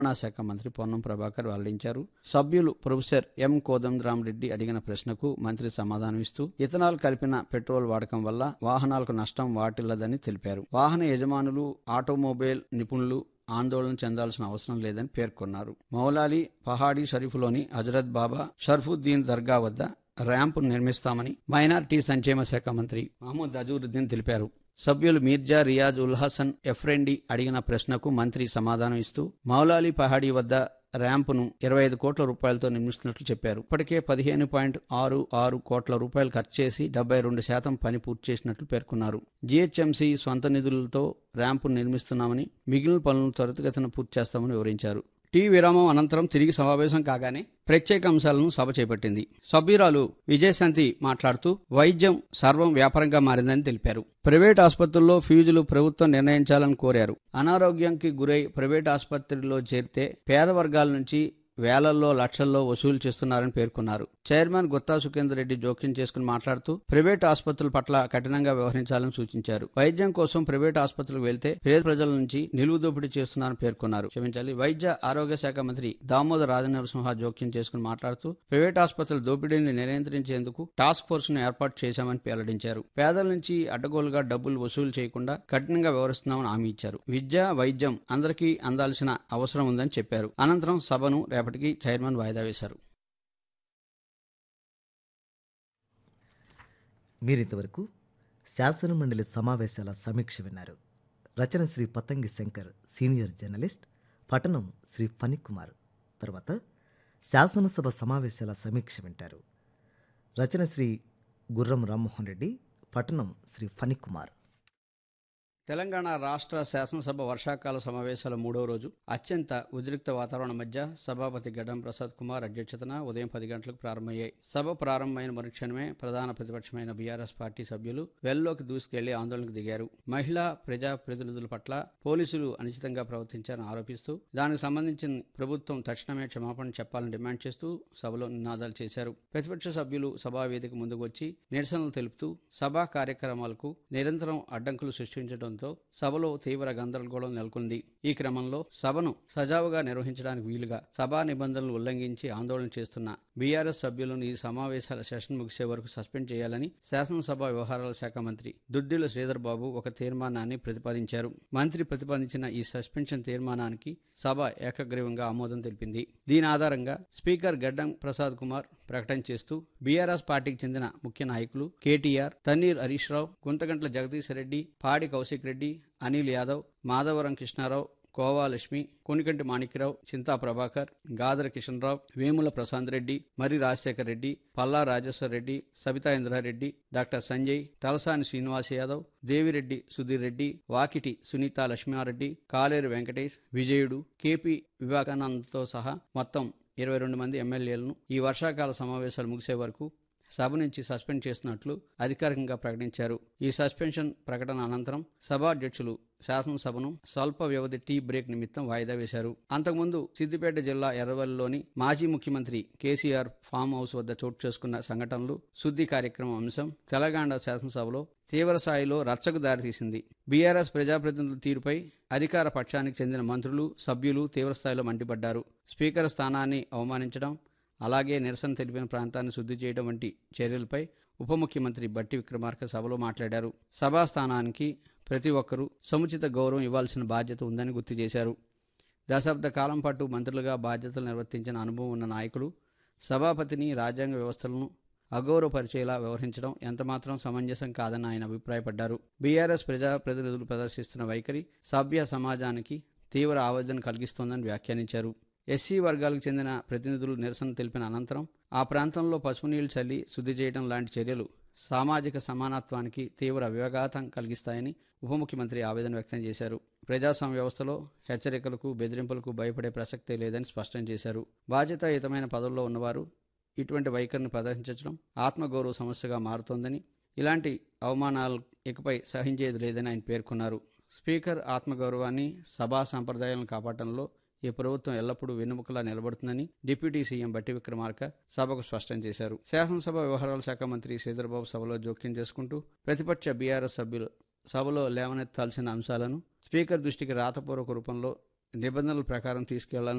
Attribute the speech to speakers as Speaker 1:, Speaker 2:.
Speaker 1: రవాణా శాఖ మంత్రి పొన్నం ప్రభాకర్ వెల్లడించారు సభ్యులు ప్రొఫెసర్ ఎం కోదండరామరెడ్డి అడిగిన ప్రశ్నకు మంత్రి సమాధానం ఇస్తూ ఇథనాల్ కలిపిన పెట్రోల్ వాడకం వల్ల వాహనాలకు నష్టం వాటిల్లదని తెలిపారు వాహన యజమానులు ఆటోమొబైల్ నిపుణులు ఆందోళన చెందాల్సిన అవసరం లేదని పేర్కొన్నారు మౌలాలి పహాడీ షరీఫ్లోని హజరత్ బాబా షర్ఫుద్దీన్ దర్గా వద్ద ర్యాంపు నిర్మిస్తామని మైనార్టీ సంక్షేమ శాఖ మంత్రి మహమ్మద్ అజూరుద్దీన్ తెలిపారు సభ్యులు మీర్జా రియాజ్ ఉల్ హసన్ ఎఫ్రెండి అడిగిన ప్రశ్నకు మంత్రి సమాధానం ఇస్తూ మౌలాలి పహాడీ వద్ద ర్యాంపును ఇరవై ఐదు కోట్ల రూపాయలతో నిర్మిస్తున్నట్లు చెప్పారు ఇప్పటికే పదిహేను పాయింట్ ఆరు ఆరు కోట్ల రూపాయలు ఖర్చు చేసి డెబ్బై రెండు శాతం పని పూర్తి చేసినట్లు పేర్కొన్నారు జీహెచ్ఎంసీ సొంత నిధులతో ర్యాంపును నిర్మిస్తున్నామని మిగిలిన పనులను త్వరితగతిన పూర్తి చేస్తామని వివరించారు టీ విరామం అనంతరం తిరిగి సమావేశం కాగానే ప్రత్యేక అంశాలను సభ చేపట్టింది సభ్యురాలు విజయశాంతి మాట్లాడుతూ వైద్యం సర్వం వ్యాపారంగా మారిందని తెలిపారు ప్రైవేట్ ఆసుపత్రుల్లో ఫీజులు ప్రభుత్వం నిర్ణయించాలని కోరారు అనారోగ్యానికి గురై ప్రైవేట్ ఆసుపత్రిలో చేరితే పేద వర్గాల నుంచి వేలల్లో లక్షల్లో వసూలు చేస్తున్నారని పేర్కొన్నారు చైర్మన్ గుత్తా సుఖేందర్ రెడ్డి జోక్యం చేసుకుని మాట్లాడుతూ ప్రైవేట్ ఆసుపత్రుల పట్ల కఠినంగా వ్యవహరించాలని సూచించారు వైద్యం కోసం ప్రైవేట్ ఆసుపత్రులకు వెళ్తే పేద ప్రజల నుంచి నిలువు దోపిడీ చేస్తున్నారని పేర్కొన్నారు క్షమించాలి వైద్య ఆరోగ్య శాఖ మంత్రి దామోదర్ రాజనరసింహ జోక్యం చేసుకుని మాట్లాడుతూ ప్రైవేట్ ఆసుపత్రుల దోపిడీని నియంత్రించేందుకు టాస్క్ ఫోర్స్ ను ఏర్పాటు చేశామని వెల్లడించారు పేదల నుంచి అడ్డగోలుగా డబ్బులు వసూలు చేయకుండా కఠినంగా వ్యవహరిస్తున్నామని హామీ ఇచ్చారు విద్య వైద్యం అందరికీ అందాల్సిన అవసరం ఉందని చెప్పారు అనంతరం సభను రేపటికి చైర్మన్ వాయిదా వేశారు
Speaker 2: మీరింతవరకు శాసనమండలి సమావేశాల సమీక్ష విన్నారు రచన శ్రీ పతంగి శంకర్ సీనియర్ జర్నలిస్ట్ పఠనం శ్రీ ఫణిక్ కుమార్ తర్వాత శాసనసభ సమావేశాల సమీక్ష వింటారు రచన శ్రీ గుర్రం రామ్మోహన్ రెడ్డి పఠనం శ్రీ ఫణిక్ కుమార్
Speaker 1: తెలంగాణ రాష్ట్ర శాసనసభ వర్షాకాల సమావేశాల మూడో రోజు అత్యంత ఉద్రిక్త వాతావరణం మధ్య సభాపతి గడ్డం ప్రసాద్ కుమార్ అధ్యక్షతన ఉదయం పది గంటలకు ప్రారంభమయ్యాయి సభ ప్రారంభమైన మరుక్షణమే ప్రధాన ప్రతిపక్షమైన బీఆర్ఎస్ పార్టీ సభ్యులు వెల్లోకి దూసుకెళ్లి ఆందోళనకు దిగారు మహిళా ప్రజా ప్రతినిధుల పట్ల పోలీసులు అనుచితంగా ప్రవర్తించారని ఆరోపిస్తూ దానికి సంబంధించిన ప్రభుత్వం తక్షణమే క్షమాపణ చెప్పాలని డిమాండ్ చేస్తూ సభలో నినాదాలు చేశారు ప్రతిపక్ష సభ్యులు సభా వేదిక ముందుకు వచ్చి నిరసనలు తెలుపుతూ సభా కార్యక్రమాలకు నిరంతరం అడ్డంకులు సృష్టించడంతో సభలో తీవ్ర గందరగోళం నెలకొంది ఈ క్రమంలో సభను సజావుగా నిర్వహించడానికి వీలుగా సభా నిబంధనలు ఉల్లంఘించి ఆందోళన చేస్తున్న బీఆర్ఎస్ సభ్యులను ఈ సమావేశాల సెషన్ ముగిసే వరకు సస్పెండ్ చేయాలని శాసనసభ వ్యవహారాల శాఖ మంత్రి దుద్దిల శ్రీధర్ బాబు ఒక తీర్మానాన్ని ప్రతిపాదించారు మంత్రి ప్రతిపాదించిన ఈ సస్పెన్షన్ తీర్మానానికి సభ ఏకగ్రీవంగా ఆమోదం తెలిపింది దీని ఆధారంగా స్పీకర్ గడ్డం ప్రసాద్ కుమార్ ప్రకటన చేస్తూ బీఆర్ఎస్ పార్టీకి చెందిన ముఖ్య నాయకులు కేటీఆర్ తన్నీర్ హరీష్ రావు గుంతగంట్ల జగదీశ్ రెడ్డి పాడి కౌశిక్ రెడ్డి అనిల్ యాదవ్ మాధవరం కృష్ణారావు కోవాలక్ష్మి కొనికంటి మాణిక్యరావు చింతా ప్రభాకర్ గాదర కిషన్ రావు వేముల ప్రశాంత్ రెడ్డి మరి రాజశేఖర్ రెడ్డి పల్లా రాజేశ్వర్ రెడ్డి సబితా ఇంద్రారెడ్డి డాక్టర్ సంజయ్ తలసాని శ్రీనివాస్ యాదవ్ దేవిరెడ్డి సుధీర్ రెడ్డి వాకిటి సునీత లక్ష్మారెడ్డి కాలేరు వెంకటేష్ విజయుడు కేపీ వివేకానంద్తో సహా మొత్తం ఇరవై రెండు మంది ఎమ్మెల్యేలను ఈ వర్షాకాల సమావేశాలు ముగిసే వరకు సభ నుంచి సస్పెండ్ చేస్తున్నట్లు అధికారికంగా ప్రకటించారు ఈ సస్పెన్షన్ ప్రకటన అనంతరం సభాధ్యక్షులు శాసనసభను స్వల్ప వ్యవధి టీ బ్రేక్ నిమిత్తం వాయిదా వేశారు అంతకుముందు సిద్దిపేట జిల్లా ఎర్రవల్లిలోని మాజీ ముఖ్యమంత్రి కేసీఆర్ ఫామ్ హౌస్ వద్ద చోటు చేసుకున్న సంఘటనలు శుద్ధి కార్యక్రమం అంశం తెలంగాణ శాసనసభలో తీవ్ర స్థాయిలో రచ్చకు దారితీసింది బీఆర్ఎస్ ప్రజాప్రతినిధుల తీరుపై అధికార పక్షానికి చెందిన మంత్రులు సభ్యులు తీవ్రస్థాయిలో మండిపడ్డారు స్పీకర్ స్థానాన్ని అవమానించడం అలాగే నిరసన తెలిపిన ప్రాంతాన్ని శుద్ధి చేయడం వంటి చర్యలపై ఉప ముఖ్యమంత్రి బట్టి విక్రమార్క సభలో మాట్లాడారు సభా స్థానానికి ప్రతి ఒక్కరూ సముచిత గౌరవం ఇవ్వాల్సిన బాధ్యత ఉందని గుర్తు చేశారు దశాబ్ద కాలం పాటు మంత్రులుగా బాధ్యతలు నిర్వర్తించిన అనుభవం ఉన్న నాయకులు సభాపతిని రాజ్యాంగ వ్యవస్థలను అగౌరవపరిచేలా వ్యవహరించడం ఎంతమాత్రం సమంజసం కాదని ఆయన అభిప్రాయపడ్డారు బీఆర్ఎస్ ప్రజాప్రతినిధులు ప్రదర్శిస్తున్న వైఖరి సభ్య సమాజానికి తీవ్ర ఆవేదన కలిగిస్తోందని వ్యాఖ్యానించారు ఎస్సీ వర్గాలకు చెందిన ప్రతినిధులు నిరసన తెలిపిన అనంతరం ఆ ప్రాంతంలో పసుపు నీళ్లు చల్లి శుద్ధి చేయడం లాంటి చర్యలు సామాజిక సమానత్వానికి తీవ్ర వివగాతం కలిగిస్తాయని ఉప ముఖ్యమంత్రి ఆవేదన వ్యక్తం చేశారు ప్రజాస్వామ్య వ్యవస్థలో హెచ్చరికలకు బెదిరింపులకు భయపడే ప్రసక్తే లేదని స్పష్టం చేశారు బాధ్యతాయుతమైన పదవుల్లో ఉన్నవారు ఇటువంటి వైఖరిని ప్రదర్శించడం ఆత్మగౌరవ సమస్యగా మారుతోందని ఇలాంటి అవమానాలు ఇకపై సహించేది లేదని ఆయన పేర్కొన్నారు స్పీకర్ ఆత్మగౌరవాన్ని సభా సంప్రదాయాలను కాపాడటంలో ఈ ప్రభుత్వం ఎల్లప్పుడూ వెన్నుముకలా నిలబడుతుందని డిప్యూటీ సీఎం బట్టి విక్రమార్క సభకు స్పష్టం చేశారు శాసనసభ వ్యవహారాల శాఖ మంత్రి శ్రీధర్బాబు సభలో జోక్యం చేసుకుంటూ ప్రతిపక్ష బీఆర్ఎస్ సభ్యులు సభలో లేవనెత్తాల్సిన అంశాలను స్పీకర్ దృష్టికి రాతపూర్వక రూపంలో నిబంధనల ప్రకారం తీసుకెళ్లాలని